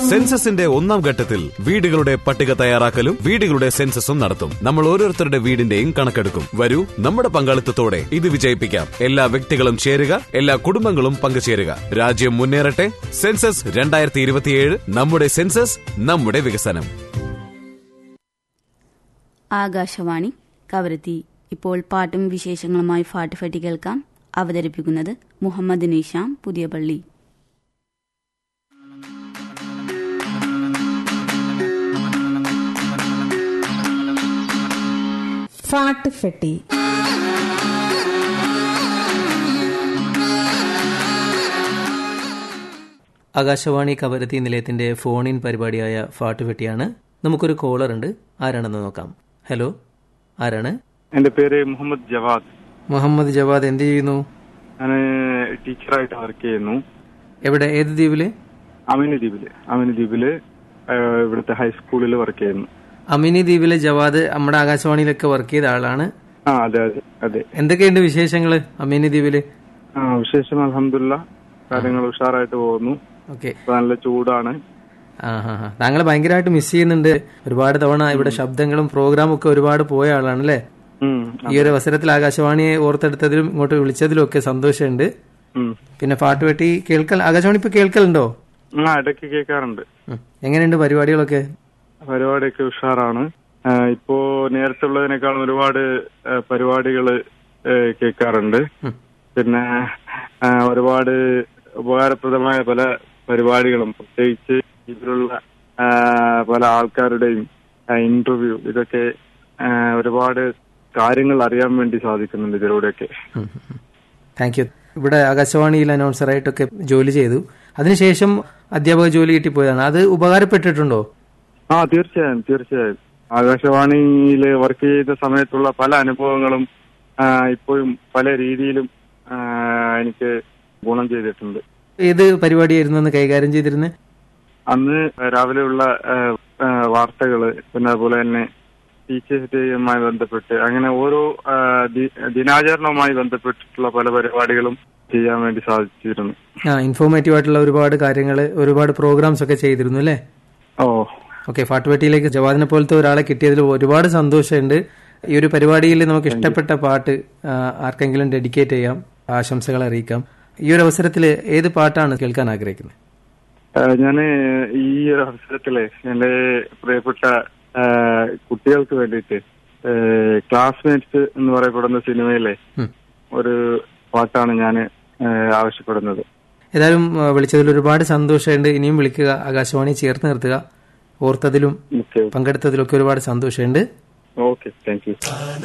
സെൻസസിന്റെ ഒന്നാം ഘട്ടത്തിൽ വീടുകളുടെ പട്ടിക തയ്യാറാക്കലും വീടുകളുടെ സെൻസസും നടത്തും നമ്മൾ ഓരോരുത്തരുടെ വീടിന്റെയും കണക്കെടുക്കും വരൂ നമ്മുടെ പങ്കാളിത്തത്തോടെ ഇത് വിജയിപ്പിക്കാം എല്ലാ വ്യക്തികളും ചേരുക എല്ലാ കുടുംബങ്ങളും പങ്കുചേരുക രാജ്യം മുന്നേറട്ടെ സെൻസസ് രണ്ടായിരത്തി ഇരുപത്തിയേഴ് നമ്മുടെ സെൻസസ് നമ്മുടെ വികസനം ആകാശവാണി കവരത്തി ഇപ്പോൾ പാട്ടും വിശേഷങ്ങളുമായി ഫാട്ട് ഫട്ടി കേൾക്കാം അവതരിപ്പിക്കുന്നത് മുഹമ്മദ് നിഷാം പുതിയ പള്ളി ഫാട്ട് ഫെട്ടി ആകാശവാണി കവരത്തി നിലയത്തിന്റെ ഫോൺ ഇൻ പരിപാടിയായ ഫാട്ടുപെട്ടിയാണ് നമുക്കൊരു കോളർ ഉണ്ട് ആരാണെന്ന് നോക്കാം ഹലോ ആരാണ് എന്റെ പേര് മുഹമ്മദ് ജവാദ് മുഹമ്മദ് ജവാദ് എന്ത് ചെയ്യുന്നു ഞാൻ ടീച്ചറായിട്ട് വർക്ക് ചെയ്യുന്നു എവിടെ ഏത് ദ്വീപില് അമിനി ദ്വീപില് അമിനി ദ്വീപില് ഏഹ്, ഇവിടുത്തെ ഹൈസ്കൂളിൽ വർക്ക് ചെയ്യുന്നു അമിനി ദ്വീപിലെ ജവാദ് നമ്മുടെ ആകാശവാണിയിലൊക്കെ വർക്ക് ചെയ്ത ആളാണ് ആ അതെ അതെ അതെ എന്തൊക്കെയുണ്ട് വിശേഷങ്ങള് അമിനി ദ്വീപില് ആ വിശേഷം അലഹമില്ല കാര്യങ്ങൾ ഉഷാറായിട്ട് പോകുന്നു ഓക്കെ ഇപ്പൊ നല്ല ചൂടാണ് ആ ഹാ ഹാ താങ്കളെ ഭയങ്കരമായിട്ട് മിസ് ചെയ്യുന്നുണ്ട് ഒരുപാട് തവണ ഇവിടെ ശബ്ദങ്ങളും പ്രോഗ്രാമും ഒക്കെ ഒരുപാട് പോയ ആളാണ് അല്ലേ ഉം, ഈ ഒരു അവസരത്തിൽ ആകാശവാണിയെ ഓർത്തെടുത്തതിലും ഇങ്ങോട്ട് വിളിച്ചതിലും ഒക്കെ സന്തോഷമുണ്ട് ഉം. പിന്നെ പാട്ടുപെട്ടി കേൾക്കൽ ആകാശവാണി ഇപ്പൊ കേൾക്കലുണ്ടോ ആ ഇടയ്ക്ക് കേൾക്കാറുണ്ട് ഉം. എങ്ങനെയുണ്ട് പരിപാടികളൊക്കെ പരിപാടിയൊക്കെ ഉഷാറാണ് ആ, ഇപ്പോ നേരത്തെ ഉള്ളതിനേക്കാളും ഒരുപാട് പരിപാടികൾ കേൾക്കാറുണ്ട് ഉം. പിന്നെ ആ, ഒരുപാട് ഉപകാരപ്രദമായ പല പരിപാടികളും പ്രത്യേകിച്ച് ഇതിലുള്ള ആ, പല ആൾക്കാരുടെയും ഇന്റർവ്യൂ ഇതൊക്കെ ആ, ഒരുപാട് കാര്യങ്ങൾ അറിയാൻ വേണ്ടി സാധിക്കുന്നുണ്ട് ഇതിലൂടെയൊക്കെ താങ്ക് യു ഇവിടെ ആകാശവാണിയിൽ അനൗൺസറായിട്ടൊക്കെ ജോലി ചെയ്തു അതിനുശേഷം അധ്യാപക ജോലി കിട്ടിപ്പോയതാണ് അത് ഉപകാരപ്പെട്ടിട്ടുണ്ടോ ആ തീർച്ചയായും തീർച്ചയായും ആകാശവാണിയിൽ വർക്ക് ചെയ്ത സമയത്തുള്ള പല അനുഭവങ്ങളും ആ, ഇപ്പോഴും പല രീതിയിലും ആ, എനിക്ക് ഗുണം ചെയ്തിട്ടുണ്ട് ഏത് പരിപാടിയായിരുന്നു അന്ന് കൈകാര്യം ചെയ്തിരുന്നത് അന്ന് രാവിലെയുള്ള ആ, വാർത്തകള് പിന്നെ അതുപോലെ തന്നെ ടീച്ചേഴ്സ് ഡേയുമായി ബന്ധപ്പെട്ട് അങ്ങനെ ഓരോ ആ, ദി- ദിനാചരണവുമായി ബന്ധപ്പെട്ടിട്ടുള്ള പല പരിപാടികളും ചെയ്യാൻ വേണ്ടി സാധിച്ചിരുന്നു ആ ഇൻഫോർമേറ്റീവ് ആയിട്ടുള്ള ഒരുപാട് കാര്യങ്ങൾ ഒരുപാട് പ്രോഗ്രാംസ് ഒക്കെ ചെയ്തിരുന്നു അല്ലേ ഓ ഓക്കെ ഫാട്ടുപെട്ടിയിലേക്ക് ജവാദിനെ പോലത്തെ ഒരാളെ കിട്ടിയതിൽ ഒരുപാട് സന്തോഷമുണ്ട് ഈ ഒരു പരിപാടിയിൽ നമുക്ക് ഇഷ്ടപ്പെട്ട പാട്ട് ആ, ആർക്കെങ്കിലും ഡെഡിക്കേറ്റ് ചെയ്യാം ആശംസകൾ അറിയിക്കാം ഈ ഒരു അവസരത്തിൽ ഏത് പാട്ടാണ് കേൾക്കാൻ ആഗ്രഹിക്കുന്നത് ഞാൻ ഈ ഒരു അവസരത്തില് എന്റെ പ്രിയപ്പെട്ട ആ, കുട്ടികൾക്ക് വേണ്ടിയിട്ട് ക്ലാസ്മേറ്റ്സ് എന്ന് പറയപ്പെടുന്ന സിനിമയിലെ ഉം. ഒരു പാട്ടാണ് ഞാൻ ആവശ്യപ്പെടുന്നത് ഏതായാലും ആ, വിളിച്ചതിൽ ഒരുപാട് സന്തോഷമുണ്ട് ഇനിയും വിളിക്കുക ആകാശവാണി ചേർത്ത് നിർത്തുക ഓർത്തതിലും ഓക്കെ പങ്കെടുത്തതിലൊക്കെ ഒരുപാട് സന്തോഷമുണ്ട് ഓക്കെ താങ്ക് യു